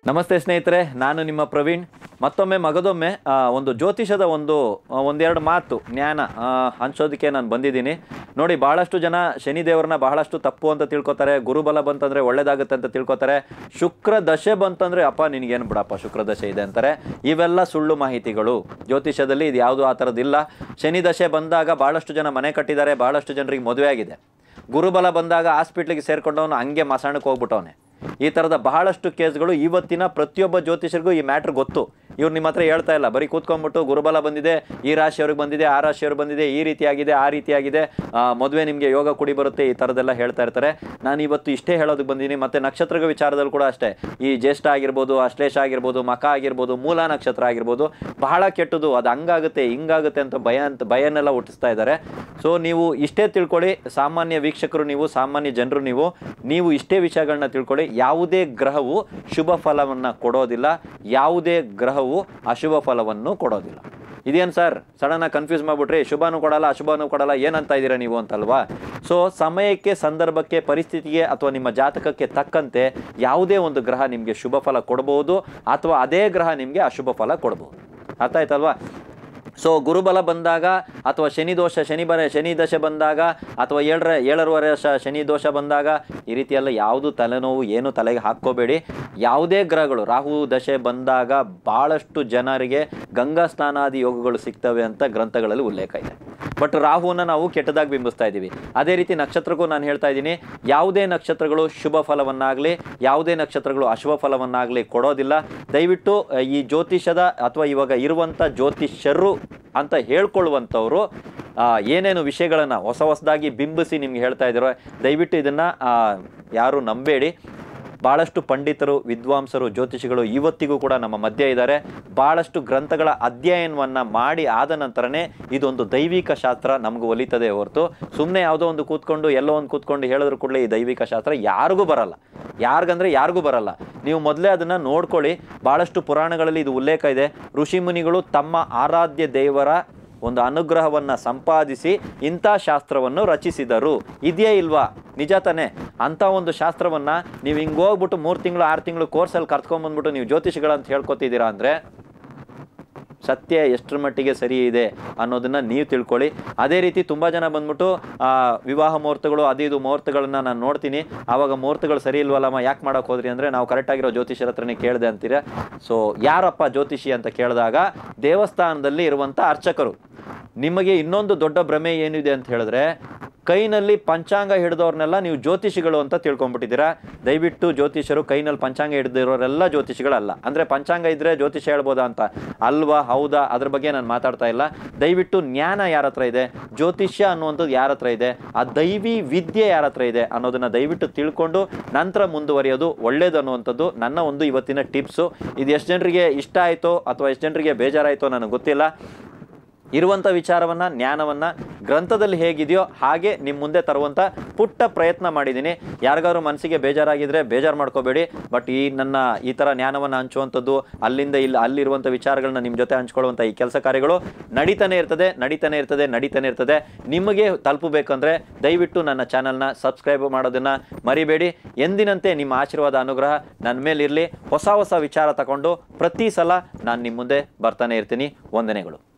ನಮಸ್ತೆ ಸ್ನೇಹಿತರೆ ನಾನು ನಿಮ್ಮ ಪ್ರವೀಣ್ ಮತ್ತೊಮ್ಮೆ ಮಗದೊಮ್ಮೆ ಆ, ಒಂದು ಜ್ಯೋತಿಷದ ಒಂದು ಆ, ಒಂದೆರಡು ಮಾತು ಜ್ಞಾನ ಆ, ಹಂಚೋದಕ್ಕೆ ನಾನು ಬಂದಿದ್ದೀನಿ ನೋಡಿ ಭಾಳಷ್ಟು ಜನ ಶನಿದೇವರನ್ನ ಬಹಳಷ್ಟು ತಪ್ಪು ಅಂತ ತಿಳ್ಕೊತಾರೆ ಗುರುಬಲ ಬಂತಂದ್ರೆ ಒಳ್ಳೇದಾಗುತ್ತೆ ಅಂತ ತಿಳ್ಕೊತಾರೆ ಶುಕ್ರ ದಶೆ ಬಂತಂದ್ರೆ ಅಪ್ಪ ನಿನಗೇನು ಬಿಡಪ್ಪ ಶುಕ್ರ ದಶೆ ಇದೆ ಅಂತಾರೆ ಇವೆಲ್ಲ ಸುಳ್ಳು ಮಾಹಿತಿಗಳು ಜ್ಯೋತಿಷದಲ್ಲಿ ಇದು ಯಾವುದು ಆ ಥರದ್ದಿಲ್ಲ ಶನಿ ದಶೆ ಬಂದಾಗ ಭಾಳಷ್ಟು ಜನ ಮನೆ ಕಟ್ಟಿದ್ದಾರೆ ಭಾಳಷ್ಟು ಜನರಿಗೆ ಮದುವೆ ಆಗಿದೆ ಗುರುಬಲ ಬಂದಾಗ ಹಾಸ್ಪಿಟ್ಲಿಗೆ ಸೇರ್ಕೊಂಡವನು ಹಂಗೆ ಮಸಾಣಕ್ಕೆ ಹೋಗ್ಬಿಟ್ಟವನೆ ಈ ಥರದ ಬಹಳಷ್ಟು ಕೇಸ್ಗಳು ಇವತ್ತಿನ ಪ್ರತಿಯೊಬ್ಬ ಜ್ಯೋತಿಷರಿಗೂ ಈ ಮ್ಯಾಟ್ರ್ ಗೊತ್ತು ಇವ್ರು ನಿಮ್ಮ ಹತ್ರ ಹೇಳ್ತಾ ಇಲ್ಲ ಬರೀ ಕೂತ್ಕೊಂಡ್ಬಿಟ್ಟು ಗುರುಬಲ ಬಂದಿದೆ ಈ ರಾಶಿಯವ್ರಿಗೆ ಬಂದಿದೆ ಆ ರಾಶಿಯವ್ರಿಗೆ ಬಂದಿದೆ ಈ ರೀತಿಯಾಗಿದೆ ಆ ರೀತಿಯಾಗಿದೆ ಆ, ಮದುವೆ ನಿಮಗೆ ಯೋಗ ಕುಡಿ ಬರುತ್ತೆ ಈ ಥರದ್ದೆಲ್ಲ ಹೇಳ್ತಾ ಇರ್ತಾರೆ ನಾನು ಇವತ್ತು ಇಷ್ಟೇ ಹೇಳೋದಕ್ಕೆ ಬಂದಿದ್ದೀನಿ ಮತ್ತು ನಕ್ಷತ್ರಗಳ ವಿಚಾರದಲ್ಲಿ ಕೂಡ ಅಷ್ಟೇ ಈ ಜ್ಯೇಷ್ಠ ಆಗಿರ್ಬೋದು ಅಶ್ಲೇಷ ಆಗಿರ್ಬೋದು ಮಕ ಆಗಿರ್ಬೋದು ಮೂಲ ನಕ್ಷತ್ರ ಆಗಿರ್ಬೋದು ಬಹಳ ಕೆಟ್ಟದು ಅದು ಹಂಗಾಗುತ್ತೆ ಹಿಂಗಾಗುತ್ತೆ ಅಂತ ಭಯ ಅಂತ ಭಯನೆಲ್ಲ ಹುಟ್ಟಿಸ್ತಾ ಇದ್ದಾರೆ ಸೊ ನೀವು ಇಷ್ಟೇ ತಿಳ್ಕೊಳ್ಳಿ ಸಾಮಾನ್ಯ ವೀಕ್ಷಕರು ನೀವು ಸಾಮಾನ್ಯ ಜನರು ನೀವು ನೀವು ಇಷ್ಟೇ ವಿಷಯಗಳನ್ನ ತಿಳ್ಕೊಳ್ಳಿ ಯಾವುದೇ ಗ್ರಹವು ಶುಭ ಫಲವನ್ನು ಕೊಡೋದಿಲ್ಲ ಯಾವುದೇ ಗ್ರಹವು ಅಶುಭ ಫಲವನ್ನು ಕೊಡೋದಿಲ್ಲ ಇದೇನು ಸರ್ ಸಡನ್ನಾಗಿ ಕನ್ಫ್ಯೂಸ್ ಮಾಡಿಬಿಟ್ರಿ ಶುಭನೂ ಕೊಡಲ್ಲ ಅಶುಭನೂ ಕೊಡಲ್ಲ ಏನಂತ ಇದ್ದೀರಾ ನೀವು ಅಂತಲ್ವಾ ಸೊ ಸಮಯಕ್ಕೆ ಸಂದರ್ಭಕ್ಕೆ ಪರಿಸ್ಥಿತಿಗೆ ಅಥವಾ ನಿಮ್ಮ ಜಾತಕಕ್ಕೆ ತಕ್ಕಂತೆ ಯಾವುದೇ ಒಂದು ಗ್ರಹ ನಿಮಗೆ ಶುಭ ಫಲ ಕೊಡಬಹುದು ಅಥವಾ ಅದೇ ಗ್ರಹ ನಿಮಗೆ ಅಶುಭ ಫಲ ಕೊಡಬಹುದು ಅರ್ಥ ಆಯ್ತಲ್ವಾ ಸೊ ಗುರುಬಲ ಬಂದಾಗ ಅಥವಾ ಶನಿ ದೋಷ ಶನಿ ಬರ ಶನಿ ದಶೆ ಬಂದಾಗ ಅಥವಾ ಏಳರ ಏಳರೂವರೆ ವರ್ಷ ಶನಿ ದೋಷ ಬಂದಾಗ ಈ ರೀತಿಯೆಲ್ಲ ಯಾವುದು ತಲೆನೋವು ಏನು ತಲೆಗೆ ಹಾಕ್ಕೋಬೇಡಿ ಯಾವುದೇ ಗ್ರಹಗಳು ರಾಹು ದಶೆ ಬಂದಾಗ ಭಾಳಷ್ಟು ಜನರಿಗೆ ಗಂಗಾ ಸ್ನಾನಾದಿ ಯೋಗಗಳು ಸಿಗ್ತವೆ ಅಂತ ಗ್ರಂಥಗಳಲ್ಲಿ ಉಲ್ಲೇಖ ಇದೆ ಬಟ್ ರಾಹುವನ್ನ ನಾವು ಕೆಟ್ಟದಾಗಿ ಬಿಂಬಿಸ್ತಾ ಇದ್ದೀವಿ ಅದೇ ರೀತಿ ನಕ್ಷತ್ರಕ್ಕೂ ನಾನು ಹೇಳ್ತಾ ಇದ್ದೀನಿ ಯಾವುದೇ ನಕ್ಷತ್ರಗಳು ಶುಭ ಫಲವನ್ನಾಗಲಿ ಯಾವುದೇ ನಕ್ಷತ್ರಗಳು ಅಶುಭ ಫಲವನ್ನಾಗಲಿ ಕೊಡೋದಿಲ್ಲ ದಯವಿಟ್ಟು ಅಹ್, ಈ ಜ್ಯೋತಿಷದ ಅಥವಾ ಇವಾಗ ಇರುವಂಥ ಜ್ಯೋತಿಷ್ಯರು ಅಂತ ಹೇಳ್ಕೊಳ್ಳುವಂಥವ್ರು ಆ, ಏನೇನು ವಿಷಯಗಳನ್ನು ಹೊಸ ಹೊಸದಾಗಿ ಬಿಂಬಿಸಿ ನಿಮ್ಗೆ ಹೇಳ್ತಾ ಇದ್ದೀರೋ ದಯವಿಟ್ಟು ಇದನ್ನು ಯಾರು ನಂಬೇಡಿ ಭಾಳಷ್ಟು ಪಂಡಿತರು ವಿದ್ವಾಂಸರು ಜ್ಯೋತಿಷಿಗಳು ಇವತ್ತಿಗೂ ಕೂಡ ನಮ್ಮ ಮಧ್ಯೆ ಇದ್ದಾರೆ ಭಾಳಷ್ಟು ಗ್ರಂಥಗಳ ಅಧ್ಯಯನವನ್ನು ಮಾಡಿ ಆದ ನಂತರನೇ ಇದೊಂದು ದೈವಿಕ ಶಾಸ್ತ್ರ ನಮ್ಗೆ ಒಲಿತದೆ ಹೊರತು ಸುಮ್ಮನೆ ಯಾವುದೋ ಒಂದು ಕೂತ್ಕೊಂಡು ಎಲ್ಲೋ ಒಂದು ಕೂತ್ಕೊಂಡು ಹೇಳಿದ್ರು ಕೂಡಲೇ ಈ ದೈವಿಕ ಶಾಸ್ತ್ರ ಯಾರಿಗೂ ಬರಲ್ಲ ಯಾರಿಗಂದ್ರೆ ಯಾರಿಗೂ ಬರಲ್ಲ ನೀವು ಮೊದಲೇ ಅದನ್ನು ನೋಡ್ಕೊಳ್ಳಿ ಭಾಳಷ್ಟು ಪುರಾಣಗಳಲ್ಲಿ ಇದು ಉಲ್ಲೇಖ ಇದೆ ಋಷಿ ಮುನಿಗಳು ತಮ್ಮ ಆರಾಧ್ಯ ದೇವರ ಒಂದು ಅನುಗ್ರಹವನ್ನು ಸಂಪಾದಿಸಿ ಇಂಥ ಶಾಸ್ತ್ರವನ್ನು ರಚಿಸಿದರು ಇದೆಯೇ ಇಲ್ವಾ ನಿಜ ತಾನೇ ಅಂಥ ಒಂದು ಶಾಸ್ತ್ರವನ್ನು ನೀವು ಹಿಂಗೆ ಹೋಗ್ಬಿಟ್ಟು ಮೂರು ತಿಂಗಳು ಆರು ತಿಂಗಳು ಕೋರ್ಸಲ್ಲಿ ಕರ್ತ್ಕೊಂಬಂದ್ಬಿಟ್ಟು ನೀವು ಜ್ಯೋತಿಷಿಗಳಂತ ಹೇಳ್ಕೊತಿದ್ದೀರಾ ಅಂದರೆ ಸತ್ಯ ಎಷ್ಟರ ಮಟ್ಟಿಗೆ ಸರಿ ಇದೆ ಅನ್ನೋದನ್ನ ನೀವು ತಿಳ್ಕೊಳ್ಳಿ ಅದೇ ರೀತಿ ತುಂಬ ಜನ ಬಂದ್ಬಿಟ್ಟು ಆ, ವಿವಾಹ ಮುಹೂರ್ತಗಳು ಅದು ಇದು ಮುಹೂರ್ತಗಳನ್ನ ನಾನು ನೋಡ್ತೀನಿ ಆವಾಗ ಮುಹೂರ್ತಗಳು ಸರಿ ಇಲ್ವಲ್ಲಮ್ಮ ಯಾಕೆ ಮಾಡೋಕೆ ಹೋದ್ರಿ ಅಂದರೆ ನಾವು ಕರೆಕ್ಟಾಗಿರೋ ಜ್ಯೋತಿಷರ ಹತ್ರನೇ ಕೇಳಿದೆ ಅಂತೀರ ಸೊ ಯಾರಪ್ಪ ಜ್ಯೋತಿಷಿ ಅಂತ ಕೇಳಿದಾಗ ದೇವಸ್ಥಾನದಲ್ಲಿ ಇರುವಂಥ ಅರ್ಚಕರು ನಿಮಗೆ ಇನ್ನೊಂದು ದೊಡ್ಡ ಭ್ರಮೆ ಏನಿದೆ ಅಂತ ಹೇಳಿದ್ರೆ ಕೈನಲ್ಲಿ ಪಂಚಾಂಗ ಹಿಡಿದವ್ರನ್ನೆಲ್ಲ ನೀವು ಜ್ಯೋತಿಷಿಗಳು ಅಂತ ತಿಳ್ಕೊಂಡ್ಬಿಟ್ಟಿದ್ದೀರಾ ದಯವಿಟ್ಟು ಜ್ಯೋತಿಷರು ಕೈನಲ್ಲಿ ಪಂಚಾಂಗ ಹಿಡಿದಿರೋರೆಲ್ಲ ಜ್ಯೋತಿಷಿಗಳಲ್ಲ ಅಂದರೆ ಪಂಚಾಂಗ ಇದ್ದರೆ ಜ್ಯೋತಿಷ ಹೇಳ್ಬೋದಾ ಅಂತ ಅಲ್ವಾ ಹೌದಾ ಅದ್ರ ಬಗ್ಗೆ ನಾನು ಮಾತಾಡ್ತಾ ಇಲ್ಲ ದಯವಿಟ್ಟು ಜ್ಞಾನ ಯಾರ ಹತ್ರ ಇದೆ ಜ್ಯೋತಿಷ್ಯ ಅನ್ನುವಂಥದ್ದು ಯಾರ ಹತ್ರ ಇದೆ ಆ ದೈವಿ ವಿದ್ಯೆ ಯಾರ ಹತ್ರ ಇದೆ ಅನ್ನೋದನ್ನ ದಯವಿಟ್ಟು ತಿಳ್ಕೊಂಡು ನಂತರ ಮುಂದುವರಿಯೋದು ಒಳ್ಳೇದು ಅನ್ನುವಂಥದ್ದು ನನ್ನ ಒಂದು ಇವತ್ತಿನ ಟಿಪ್ಸು ಇದು ಎಷ್ಟು ಜನರಿಗೆ ಇಷ್ಟ ಆಯಿತೋ ಅಥವಾ ಎಷ್ಟು ಜನರಿಗೆ ಬೇಜಾರಾಯಿತೋ ನನಗೆ ಗೊತ್ತಿಲ್ಲ ಇರುವಂಥ ವಿಚಾರವನ್ನು ಜ್ಞಾನವನ್ನು ಗ್ರಂಥದಲ್ಲಿ ಹೇಗಿದೆಯೋ ಹಾಗೆ ನಿಮ್ಮ ಮುಂದೆ ತರುವಂಥ ಪುಟ್ಟ ಪ್ರಯತ್ನ ಮಾಡಿದ್ದೀನಿ ಯಾರಿಗಾದ್ರು ಮನಸ್ಸಿಗೆ ಬೇಜಾರಾಗಿದ್ದರೆ ಬೇಜಾರು ಮಾಡ್ಕೋಬೇಡಿ ಬಟ್ ಈ ನನ್ನ ಈ ಥರ ಜ್ಞಾನವನ್ನು ಹಂಚುವಂಥದ್ದು ಅಲ್ಲಿಂದ ಇಲ್ಲಿ ಅಲ್ಲಿರುವಂಥ ವಿಚಾರಗಳನ್ನ ನಿಮ್ಮ ಜೊತೆ ಹಂಚ್ಕೊಳ್ಳುವಂಥ ಈ ಕೆಲಸ ಕಾರ್ಯಗಳು ನಡೀತಾನೆ ಇರ್ತದೆ ನಡೀತಾನೆ ಇರ್ತದೆ ನಡೀತಾನೆ ಇರ್ತದೆ ನಿಮಗೆ ತಲುಪಬೇಕಂದ್ರೆ ದಯವಿಟ್ಟು ನನ್ನ ಚಾನಲ್ನ ಸಬ್ಸ್ಕ್ರೈಬ್ ಮಾಡೋದನ್ನು ಮರಿಬೇಡಿ ಎಂದಿನಂತೆ ನಿಮ್ಮ ಆಶೀರ್ವಾದ ಅನುಗ್ರಹ ನನ್ನ ಮೇಲಿರಲಿ ಹೊಸ ಹೊಸ ವಿಚಾರ ತಗೊಂಡು ಪ್ರತಿ ಸಲ ನಾನು ನಿಮ್ಮ ಮುಂದೆ ಬರ್ತಾನೆ ಇರ್ತೀನಿ ವಂದನೆಗಳು